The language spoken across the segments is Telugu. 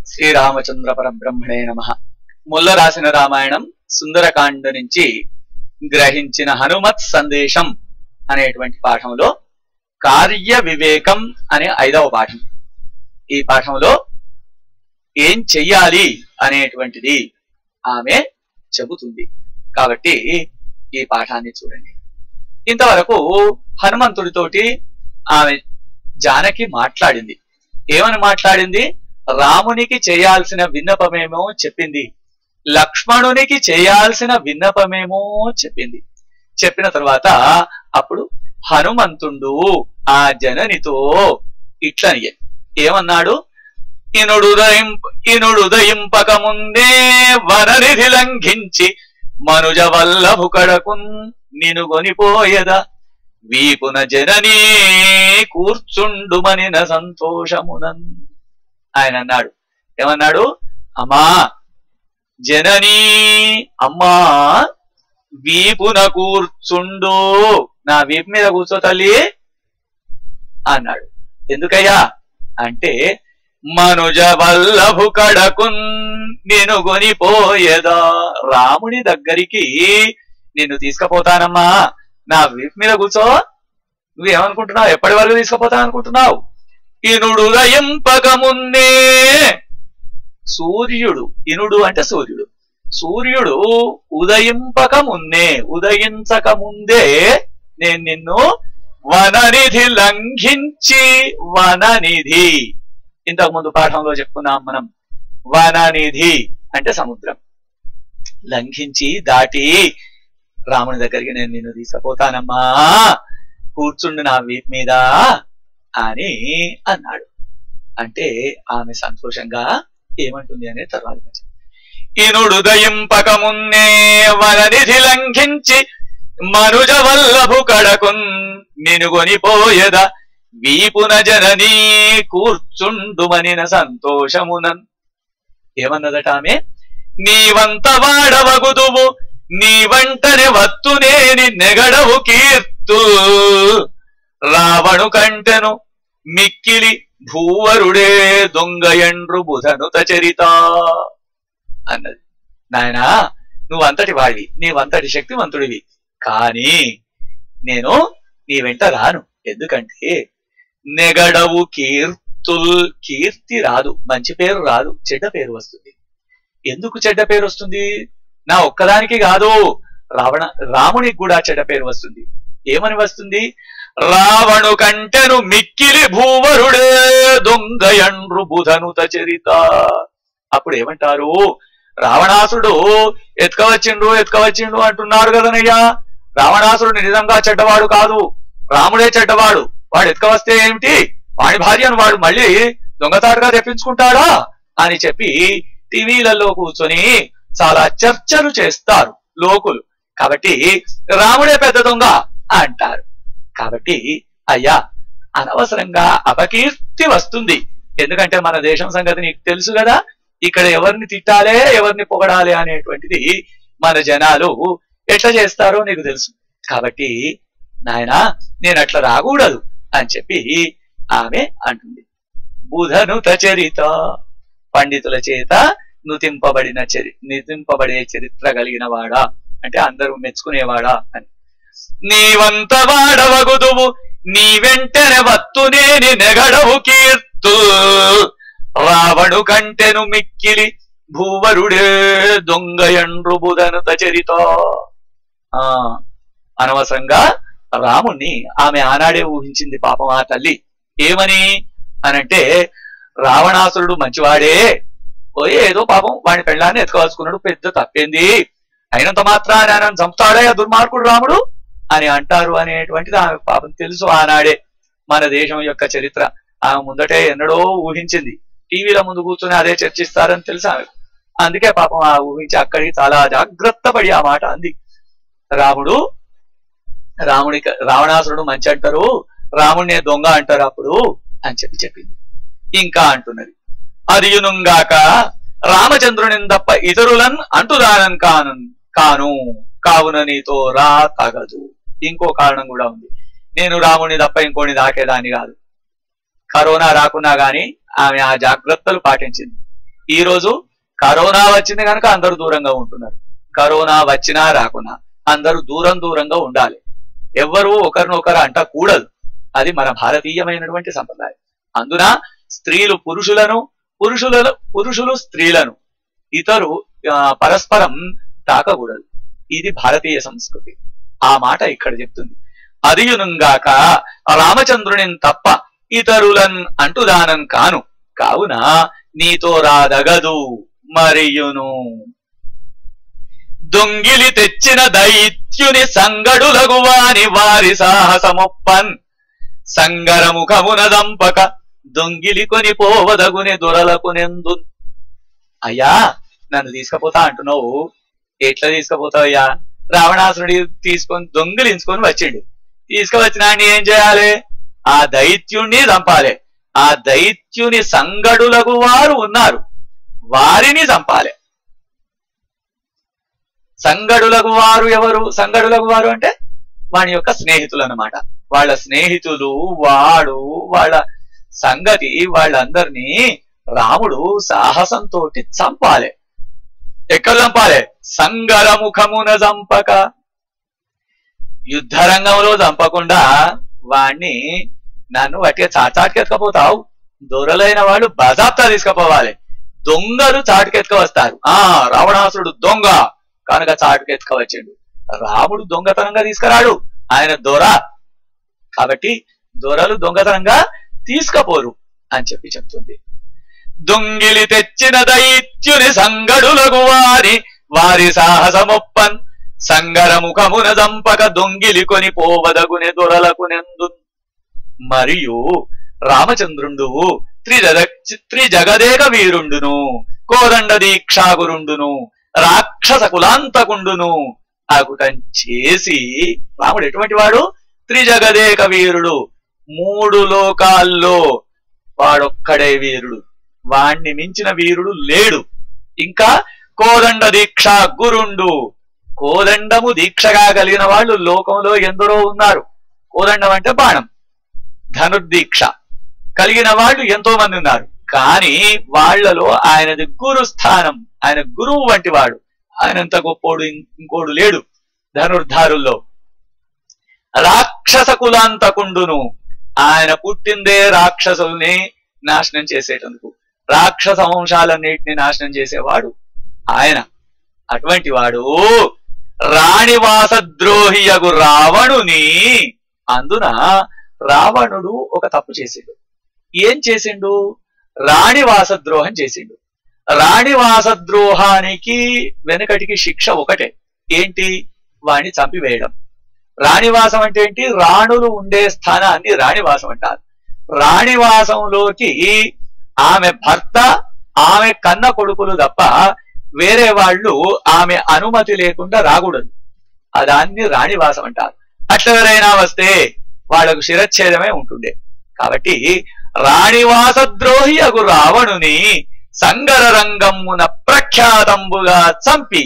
శ్రీరామచంద్ర పరబ్రహ్మణే నమ ముల్ల రాసిన రామాయణం సుందరకాండ నుంచి గ్రహించిన హనుమత్ సందేశం అనేటువంటి పాఠంలో కార్య వివేకం అనే ఐదవ పాఠం ఈ పాఠంలో ఏం చెయ్యాలి అనేటువంటిది ఆమె చెబుతుంది కాబట్టి ఈ పాఠాన్ని చూడండి ఇంతవరకు హనుమంతుడితోటి ఆమె జానకి మాట్లాడింది ఏమని మాట్లాడింది రామునికి చేయాల్సిన విన్నపమేమో చెప్పింది లక్ష్మణునికి చేయాల్సిన విన్నపమేమో చెప్పింది చెప్పిన తర్వాత అప్పుడు హనుమంతుడు ఆ జననితో ఇట్లని ఏమన్నాడు ఇనుడుదయింప ఇనుడుదయింపక ముందే వననిధి లంఘించి మనుజ వల్లభు కడకున్ నిను గొనిపోయదా వీపున జననీ కూర్చుండుమనిన సంతోషమునన్ ఆయన అన్నాడు ఏమన్నాడు అమ్మా జననీ అమ్మా వీపున కూర్చుండు నా వీపు మీద కూర్చో తల్లి అన్నాడు ఎందుకయ్యా అంటే మనుజ వల్లభు కడకున్ నేను కొనిపోయేదా రాముడి దగ్గరికి నిన్ను తీసుకుపోతానమ్మా నా వీపు మీద కూర్చో నువ్వేమనుకుంటున్నావు ఎప్పటి వరకు తీసుకుపోతా అనుకుంటున్నావు ఇనుడు ఉదయింపక మున్నే సూర్యుడు ఇనుడు అంటే సూర్యుడు సూర్యుడు ఉదయింపక మున్నే ఉదయించక ముందే నేను నిన్ను వననిధి లంఘించి వననిధి ఇంతకు ముందు పాఠంలో చెప్పుకున్నాం మనం వననిధి అంటే సముద్రం లంఘించి దాటి రాముని దగ్గరికి నేను నిన్ను తీసుకుపోతానమ్మా కూర్చుండు నా వీపు మీద అని అన్నాడు అంటే ఆమె సంతోషంగా ఏమంటుంది అనే తర్వాత కొంచెం ఇనుడుదయింపక మున్నే వననిధి లంఘించి మనుజ వల్లభు కడకున్ నినుగొనిపోయద వీపున జననీ కూర్చుండుమనిన సంతోషమునన్ ఏమన్నదట ఆమె నీవంత వాడవగుదువు నీ వంటనే వత్తునేని నెగడవు కీర్తు రావణు కంటెను మిక్కిలి భూవరుడే దొంగయండ్రు బుధనుత చరిత అన్నది నాయనా నువ్వంతటి వాడివి నీవంతటి శక్తివంతుడివి కానీ నేను నీ వెంట రాను ఎందుకంటే నెగడవు కీర్తుల్ కీర్తి రాదు మంచి పేరు రాదు చెడ్డ పేరు వస్తుంది ఎందుకు చెడ్డ పేరు వస్తుంది నా ఒక్కదానికి కాదు రావణ రామునికి కూడా చెడ్డ పేరు వస్తుంది ఏమని వస్తుంది రావణు కంటెను మిక్కిలి భూవరుడే దొంగయండ్రు బుధనుత చరిత అప్పుడు ఏమంటారు రావణాసుడు ఎత్కవచ్చిండు ఎత్కవచ్చిండు అంటున్నారు కదనయ్యా రావణాసుడు నిజంగా చెడ్డవాడు కాదు రాముడే చెడ్డవాడు వాడు ఎత్కవస్తే ఏమిటి వాడి భార్యను వాడు మళ్ళీ దొంగతాడుగా తెప్పించుకుంటాడా అని చెప్పి టీవీలలో కూర్చొని చాలా చర్చలు చేస్తారు లోకులు కాబట్టి రాముడే పెద్ద దొంగ అంటారు కాబట్టి అయ్యా అనవసరంగా అపకీర్తి వస్తుంది ఎందుకంటే మన దేశం సంగతి నీకు తెలుసు కదా ఇక్కడ ఎవరిని తిట్టాలే ఎవరిని పొగడాలి అనేటువంటిది మన జనాలు ఎట్లా చేస్తారో నీకు తెలుసు కాబట్టి నాయనా నేను అట్లా రాకూడదు అని చెప్పి ఆమె అంటుంది బుధనుత చరిత పండితుల చేత నుతింపబడిన చరి నితింపబడే చరిత్ర కలిగిన వాడా అంటే అందరూ మెచ్చుకునేవాడా అని నీవంత వాడవగుదువు నీ వెంటనే వత్తునేని నెగడవు కీర్తు రావణు కంటెను మిక్కిలి భూవరుడే దొంగయండ్రు బుధనుత చరిత ఆ అనవసరంగా రాముణ్ణి ఆమె ఆనాడే ఊహించింది పాపం ఆ తల్లి ఏమని అనంటే రావణాసురుడు మంచివాడే పోయి ఏదో పాపం వాడి పెళ్ళాన్ని ఎత్తుకోవాల్సుకున్నాడు పెద్ద తప్పేంది అయినంత మాత్రాన్ని ఆయన చంపుతాడే ఆ దుర్మార్గుడు రాముడు అని అంటారు అనేటువంటిది ఆమె పాపం తెలుసు ఆనాడే మన దేశం యొక్క చరిత్ర ఆమె ముందటే ఎన్నడో ఊహించింది టీవీల ముందు కూర్చొని అదే చర్చిస్తారని తెలుసు ఆమె అందుకే పాపం ఆ ఊహించి అక్కడికి చాలా జాగ్రత్త పడి ఆ మాట అంది రాముడు రాముడి రావణాసురుడు మంచి అంటారు రాముడిని దొంగ అంటారు అప్పుడు అని చెప్పి చెప్పింది ఇంకా అంటున్నది అదియునుగాక రామచంద్రుని తప్ప ఇతరులన్ అంటుదానన్ కాను కాను కావున నీతో రా తగదు ఇంకో కారణం కూడా ఉంది నేను రాముని తప్ప ఇంకోని దాకేదాన్ని కాదు కరోనా రాకున్నా గాని ఆమె ఆ జాగ్రత్తలు పాటించింది ఈ రోజు కరోనా వచ్చింది కనుక అందరూ దూరంగా ఉంటున్నారు కరోనా వచ్చినా రాకున్నా అందరూ దూరం దూరంగా ఉండాలి ఎవ్వరూ ఒకరినొకరు అంటకూడదు అది మన భారతీయమైనటువంటి సంప్రదాయం అందున స్త్రీలు పురుషులను పురుషుల పురుషులు స్త్రీలను ఇతరు ఆ, పరస్పరం తాకకూడదు ఇది భారతీయ సంస్కృతి ఆ మాట ఇక్కడ చెప్తుంది అదియునుగాక రామచంద్రుని తప్ప ఇతరులన్ అంటుదానం కాను కావున నీతో రాదగదు మరియును దొంగిలి తెచ్చిన దైత్యుని సంగడులగువాని వారి సాహసమొప్పన్ సంగరముఖమున దంపక దొంగిలి కొని పోవదగుని దొరలకునెందు అయ్యా నన్ను తీసుకపోతా అంటున్నావు ఎట్లా తీసుకపోతావయ్యా రావణాసురుడి తీసుకొని దొంగిలించుకొని వచ్చిండు తీసుకువచ్చినాన్ని ఏం చేయాలి ఆ దైత్యుణ్ణి చంపాలి ఆ దైత్యుని సంగడులకు వారు ఉన్నారు వారిని చంపాలి సంగడులకు వారు ఎవరు సంగడులకు వారు అంటే వాని యొక్క స్నేహితులు అన్నమాట వాళ్ళ స్నేహితులు వాడు వాళ్ళ సంగతి వాళ్ళందరినీ రాముడు సాహసంతో చంపాలి ఎక్కడ చంపాలి సంగరముఖమున చంపక యుద్ధరంగంలో చంపకుండా వాణ్ణి నన్ను వట్టిగా చాచాటుకెత్తుకపోతావు దొరలైన వాళ్ళు బజాప్తా తీసుకుపోవాలి దొంగలు చాటుకెత్తుక వస్తారు ఆ రావణాసురుడు దొంగ కనుక చాటుకెత్తుక వచ్చిండు రాముడు దొంగతనంగా తీసుకురాడు ఆయన దొర కాబట్టి దొరలు దొంగతనంగా తీసుకపోరు అని చెప్పి చెప్తుంది దొంగిలి తెచ్చిన దైత్యుని సంగడులకు వారి వారి సాహసమొప్పన్ సంగరముఖమున దంపక దొంగిలి కొని పోవదగునే దొరలకునెందు మరియు రామచంద్రుండు త్రిజగ త్రిజగదేక వీరుండును కోదండ దీక్షాగురుండును రాక్షస కులాంతకుండును అగుటం చేసి రాముడు ఎటువంటి వాడు త్రిజగదేక వీరుడు మూడు లోకాల్లో వాడొక్కడే వీరుడు వాణ్ణి మించిన వీరుడు లేడు ఇంకా కోదండ దీక్ష గురుండు కోదండము దీక్షగా కలిగిన వాళ్ళు లోకంలో ఎందరో ఉన్నారు కోదండం అంటే బాణం ధనుర్దీక్ష కలిగిన వాళ్ళు ఎంతో మంది ఉన్నారు కానీ వాళ్ళలో ఆయనది గురు స్థానం ఆయన గురువు వంటి వాడు ఆయనంత గొప్పోడు ఇం- ఇంకోడు లేడు ధనుర్ధారుల్లో రాక్షస కులాంతకుండును ఆయన పుట్టిందే రాక్షసుల్ని నాశనం చేసేటందుకు రాక్షస వంశాలన్నిటిని నాశనం చేసేవాడు ఆయన అటువంటి వాడు రాణివాసద్రోహియగు రావణుని అందున రావణుడు ఒక తప్పు చేసిండు ఏం చేసిండు రాణివాసద్రోహం చేసిండు రాణివాసద్రోహానికి వెనకటికి శిక్ష ఒకటే ఏంటి వాణ్ణి చంపివేయడం రాణివాసం అంటే ఏంటి రాణులు ఉండే స్థానాన్ని రాణివాసం అంటారు రాణివాసంలోకి ఆమె భర్త ఆమె కన్న కొడుకులు తప్ప వేరే వాళ్ళు ఆమె అనుమతి లేకుండా రాకూడదు ఆ దాన్ని రాణివాసం అంటారు అట్లా ఎవరైనా వస్తే వాళ్లకు శిరచ్ఛేదమే ఉంటుండే కాబట్టి రాణివాస ద్రోహి అగు రావణుని సంగర రంగమున ప్రఖ్యాతంబుగా చంపి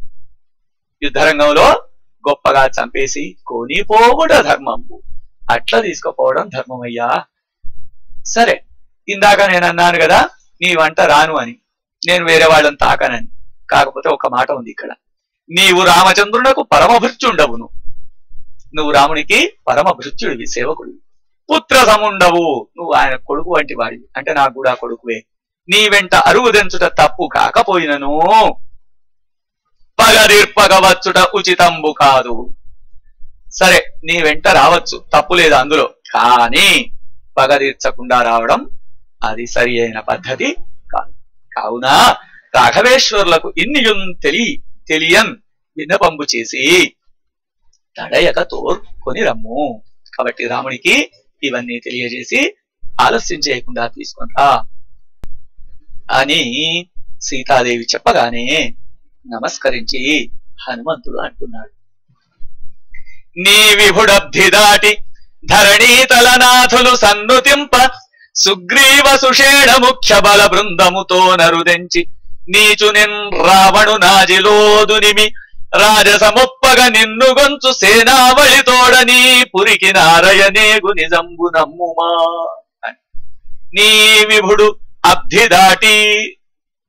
యుద్ధరంగంలో గొప్పగా చంపేసి కొనిపోవుట ధర్మంబు అట్లా తీసుకుపోవడం ధర్మమయ్యా సరే ఇందాక నేను అన్నాను కదా నీ వంట రాను అని నేను వేరే వాళ్ళని తాకనని కాకపోతే ఒక మాట ఉంది ఇక్కడ నీవు రామచంద్రునకు పరమభృత్యుండవును నువ్వు రామునికి పరమ భృత్యుడివి సేవకుడివి పుత్ర సముండవు నువ్వు ఆయన కొడుకు వంటి వాడివి అంటే నాకు కూడా కొడుకువే నీ వెంట అరువు దెంచుట తప్పు కాకపోయినను పగదీర్పగవచ్చుట ఉచితంబు కాదు సరే నీ వెంట రావచ్చు తప్పు లేదు అందులో కానీ పగదీర్చకుండా రావడం అది సరి అయిన పద్ధతి కాదు కావున రాఘవేశ్వరులకు ఇన్నియున్ తెలి తెలియన్ విన్నపంబు చేసి తడయక తోర్కొని రమ్ము కాబట్టి రామునికి ఇవన్నీ తెలియజేసి ఆలస్యం చేయకుండా తీసుకుంటా అని సీతాదేవి చెప్పగానే నమస్కరించి హనుమంతుడు అంటున్నాడు నీ విభుడబ్ధి దాటి ధరణీతలనాథులు సన్నుతింప సుగ్రీవ సుషేణ ముఖ్య బల బృందముతో నరుదెంచి నీచు నిన్ రావణు నాజిలోదునిమి రాజసముప్పగ నిన్ను గొంచు సేనావళితోడని పురికి నారయనేగు నిజంబు నమ్ముమా అని. నీ విభుడు అబ్ధి దాటి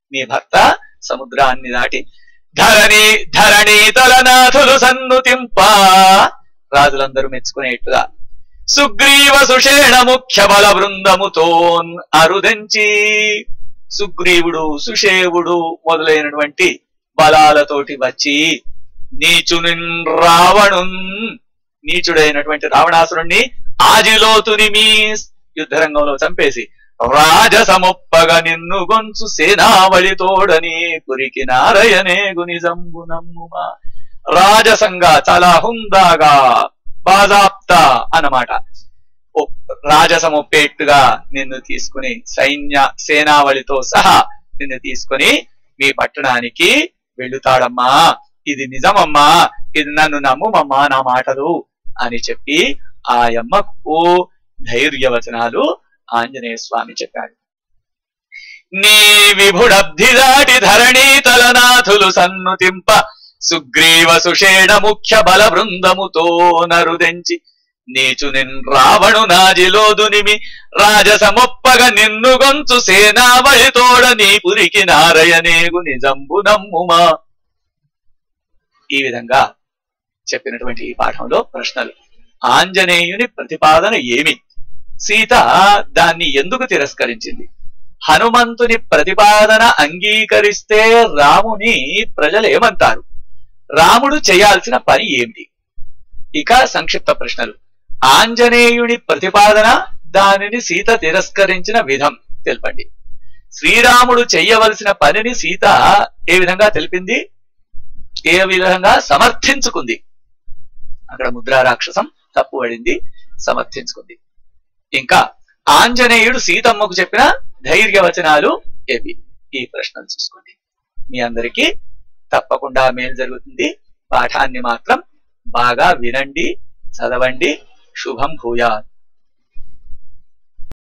మీ భర్త సముద్రాన్ని దాటి ధరణి ధరణి తలనాథులు సన్నుతింప రాజులందరూ మెచ్చుకునేట్టుగా సుగ్రీవ సుషేణ ముఖ్య బల బృందముతోన్ అరుదంచి సుగ్రీవుడు సుషేవుడు మొదలైనటువంటి బలాలతోటి వచ్చి నీచునిన్ రావణున్ నీచుడైనటువంటి రావణాసురుణ్ణి ఆజిలోతుని మీ యుద్ధరంగంలో చంపేసి రాజసముప్పగ నిన్ను గొంచు సేనావళి తోడని కురికి నారయనే గునిజంబు నమ్ముమా రాజసంగా చాలా హుందాగా బాజాప్త అన్నమాట ఓ- రాజసముప్పేట్టుగా నిన్ను తీసుకుని సైన్య సేనావళితో సహా నిన్ను తీసుకుని మీ పట్టణానికి వెళుతాడమ్మా ఇది నిజమమ్మా ఇది నన్ను నమ్ముమమ్మా నా మాటలు అని చెప్పి ఆ యమ్మకు ధైర్యవచనాలు ఆంజనేయ స్వామి చెప్పాడు నీ విభుడబ్ధి దాటి ధరణీ తలనాథులు సన్నుతింప సుగ్రీవ సుషేణ ముఖ్య బల బృందముతో నరుదెంచి నీచు నిన్ రావణు నాజిలోదునిమి రాజసమొప్పగ నిన్ను గొంచు సేనావళి తోడ నీ పురికి నారయనేగు నిజంబు నమ్ముమా ఈ విధంగా చెప్పినటువంటి ఈ పాఠంలో ప్రశ్నలు ఆంజనేయుని ప్రతిపాదన ఏమి సీత దాన్ని ఎందుకు తిరస్కరించింది హనుమంతుని ప్రతిపాదన అంగీకరిస్తే రాముని ప్రజలు ఏమంటారు రాముడు చేయాల్సిన పని ఏమిటి ఇక సంక్షిప్త ప్రశ్నలు ఆంజనేయుని ప్రతిపాదన దానిని సీత తిరస్కరించిన విధం తెలపండి శ్రీరాముడు చెయ్యవలసిన పనిని సీత ఏ విధంగా తెలిపింది ఏ విధంగా సమర్థించుకుంది అక్కడ ముద్రా రాక్షసం తప్పు పడింది సమర్థించుకుంది ఇంకా ఆంజనేయుడు సీతమ్మకు చెప్పిన ధైర్యవచనాలు ఏవి ఈ ప్రశ్నలు చూసుకోండి మీ అందరికీ తప్పకుండా మేలు జరుగుతుంది పాఠాన్ని మాత్రం బాగా వినండి చదవండి శుభం భూయాత్